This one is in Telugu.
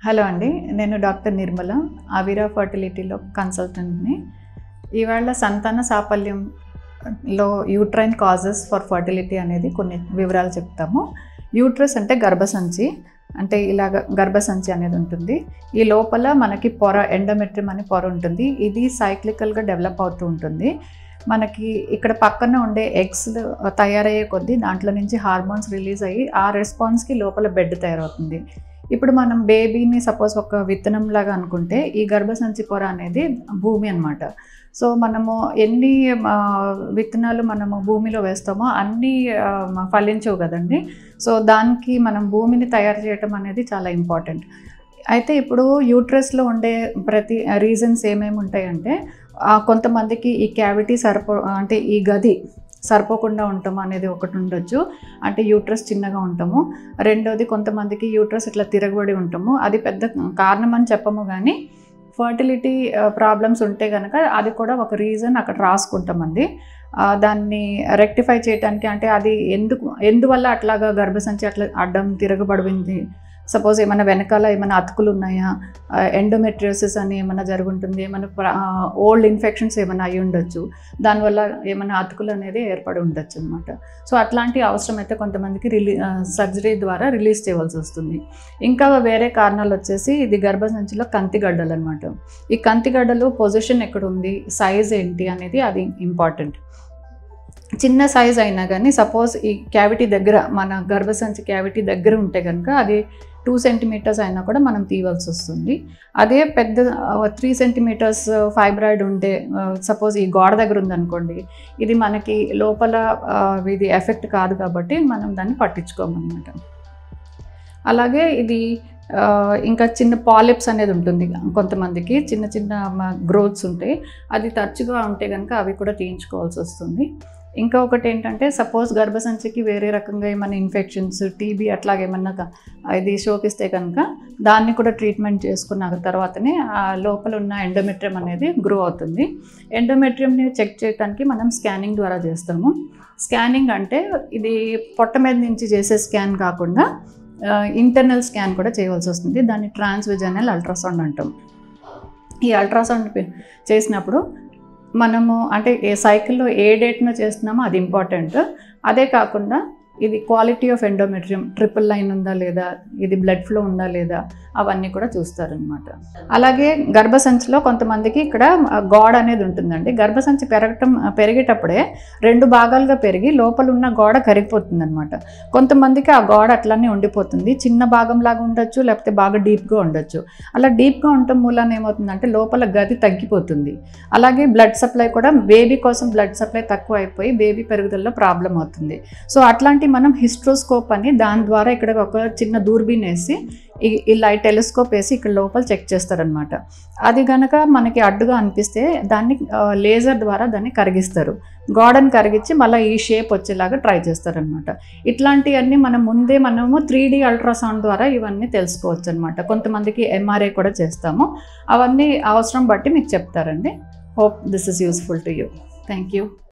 హలో అండి నేను డాక్టర్ నిర్మల అవిరా ఫర్టిలిటీలో కన్సల్టెంట్ని ఇవాళ సంతాన సాఫల్యంలో యూట్రైన్ కాజెస్ ఫర్ ఫర్టిలిటీ అనేది కొన్ని వివరాలు చెప్తాము యూట్రస్ అంటే గర్భసంచి అంటే ఇలాగ గర్భసంచి అనేది ఉంటుంది ఈ లోపల మనకి పొర ఎండోమెట్రియం అనే పొర ఉంటుంది ఇది సైక్లికల్గా డెవలప్ అవుతూ ఉంటుంది మనకి ఇక్కడ పక్కన ఉండే ఎగ్స్ తయారయ్యే కొద్దీ దాంట్లో నుంచి హార్మోన్స్ రిలీజ్ అయ్యి ఆ రెస్పాన్స్కి లోపల బెడ్ తయారవుతుంది ఇప్పుడు మనం బేబీని సపోజ్ ఒక విత్తనం లాగా అనుకుంటే ఈ గర్భసంచి పొర అనేది భూమి అనమాట సో మనము ఎన్ని ఆ, విత్తనాలు మనము భూమిలో వేస్తామో అన్నీ ఆ, ఫలించవు కదండి సో దానికి మనం భూమిని తయారు చేయటం అనేది చాలా ఇంపార్టెంట్ అయితే ఇప్పుడు యూట్రస్లో ఉండే ప్రతి రీజన్స్ ఏమేమి ఉంటాయంటే ఆ, కొంతమందికి ఈ క్యావిటీ సరిపో అంటే ఈ గది సరిపోకుండా ఉంటాము అనేది ఒకటి ఉండొచ్చు అంటే యూట్రస్ చిన్నగా ఉంటాము రెండోది కొంతమందికి యూట్రస్ ఇట్లా తిరగబడి ఉంటాము అది పెద్ద కారణం అని చెప్పము కానీ ఫర్టిలిటీ ప్రాబ్లమ్స్ ఉంటే కనుక అది కూడా ఒక రీజన్ అక్కడ రాసుకుంటామండి ఆ, దాన్ని రెక్టిఫై చేయడానికి అంటే అది ఎందుకు ఎందువల్ల అట్లాగా గర్భసంచి అట్లా అడ్డం తిరగబడింది సపోజ్ ఏమైనా వెనకాల ఏమైనా అతుకులు ఉన్నాయా ఎండోమెట్రియోసిస్ అని ఏమైనా జరుగుంటుంది ఏమైనా ఓల్డ్ ఇన్ఫెక్షన్స్ ఏమైనా అయి ఉండొచ్చు దానివల్ల ఏమైనా అతుకులు అనేది ఏర్పడి ఉండొచ్చు అనమాట సో అట్లాంటి అవసరం అయితే కొంతమందికి రిలీ సర్జరీ ద్వారా రిలీజ్ చేయవలసి వస్తుంది ఇంకా వేరే కారణాలు వచ్చేసి ఇది గర్భసంచిలో కంతిగడ్డలు అనమాట ఈ కంతిగడ్డలు పొజిషన్ ఎక్కడ ఉంది సైజ్ ఏంటి అనేది అది ఇంపార్టెంట్ చిన్న సైజ్ అయినా కానీ సపోజ్ ఈ క్యావిటీ దగ్గర మన గర్భసంచి క్యావిటీ దగ్గర ఉంటే కనుక అది టూ సెంటీమీటర్స్ అయినా కూడా మనం తీయవలసి వస్తుంది అదే పెద్ద త్రీ సెంటీమీటర్స్ ఫైబ్రాయిడ్ ఉంటే సపోజ్ ఈ గోడ దగ్గర ఉందనుకోండి ఇది మనకి లోపల ఆ, ఇది ఎఫెక్ట్ కాదు కాబట్టి మనం దాన్ని పట్టించుకోమన్నమాట అలాగే ఇది ఆ, ఇంకా చిన్న పాలిప్స్ అనేది ఉంటుంది కొంతమందికి చిన్న చిన్న గ్రోత్స్ ఉంటాయి అది తరచుగా ఉంటే కనుక అవి కూడా తీయించుకోవాల్సి వస్తుంది ఇంకా ఒకటి ఏంటంటే సపోజ్ గర్భసంచికి వేరే రకంగా ఏమైనా ఇన్ఫెక్షన్స్ టీబీ అట్లాగేమన్నా క- ఇది శోకిస్తే కనుక దాన్ని కూడా ట్రీట్మెంట్ చేసుకున్న తర్వాతనే ఆ లోపల ఉన్న ఎండోమెట్రియం అనేది గ్రో అవుతుంది ఎండోమెట్రియంని చెక్ చేయడానికి మనం స్కానింగ్ ద్వారా చేస్తాము స్కానింగ్ అంటే ఇది పొట్ట మీద నుంచి చేసే స్కాన్ కాకుండా ఇంటర్నల్ స్కాన్ కూడా చేయవలసి వస్తుంది దాన్ని ట్రాన్స్విజనల్ అల్ట్రాసౌండ్ అంటాం ఈ అల్ట్రాసౌండ్ పే- చేసినప్పుడు మనము అంటే ఏ సైకిల్లో ఏ డేట్న చేస్తున్నామో అది ఇంపార్టెంట్ అదే కాకుండా ఇది quality of endometrium triple line ఉందా లేదా ఇది బ్లడ్ ఫ్లో ఉందా లేదా అవన్నీ కూడా చూస్తారనమాట అలాగే గర్భసంచిలో కొంతమందికి ఇక్కడ ఆ, గోడ అనేది ఉంటుందండి గర్భసంచి పెరగటం పెరిగేటప్పుడే రెండు భాగాలుగా పెరిగి లోపల ఉన్న గోడ కరిగిపోతుంది అనమాట కొంతమందికి ఆ గోడ అట్లనే ఉండిపోతుంది చిన్న భాగం లాగా ఉండొచ్చు లేకపోతే బాగా డీప్గా ఉండొచ్చు అలా డీప్గా ఉండటం మూలాన ఏమవుతుందంటే లోపల గది తగ్గిపోతుంది అలాగే బ్లడ్ సప్లై కూడా బేబీ కోసం బ్లడ్ సప్లై తక్కువ అయిపోయి బేబీ పెరుగుదలలో ప్రాబ్లం అవుతుంది సో అట్లాంటి మనం హిస్ట్రోస్కోప్ అని దాని ద్వారా ఇక్కడ ఒక చిన్న దూర్బీన్ వేసి ఈ- ఇలా ఈ టెలిస్కోప్ వేసి ఇక్కడ లోపల చెక్ చేస్తారనమాట అది గనక మనకి అడ్డుగా అనిపిస్తే దాన్ని లేజర్ ద్వారా దాన్ని కరిగిస్తారు గోడని కరిగించి మళ్ళీ ఈ షేప్ వచ్చేలాగా ట్రై చేస్తారనమాట ఇట్లాంటివన్నీ మనం ముందే మనము త్రీ డి అల్ట్రాసౌండ్ ద్వారా ఇవన్నీ తెలుసుకోవచ్చు అనమాట కొంతమందికి ఎంఆర్ఐ కూడా చేస్తాము అవన్నీ అవసరం బట్టి మీకు చెప్తారండి hope this is useful to you thank you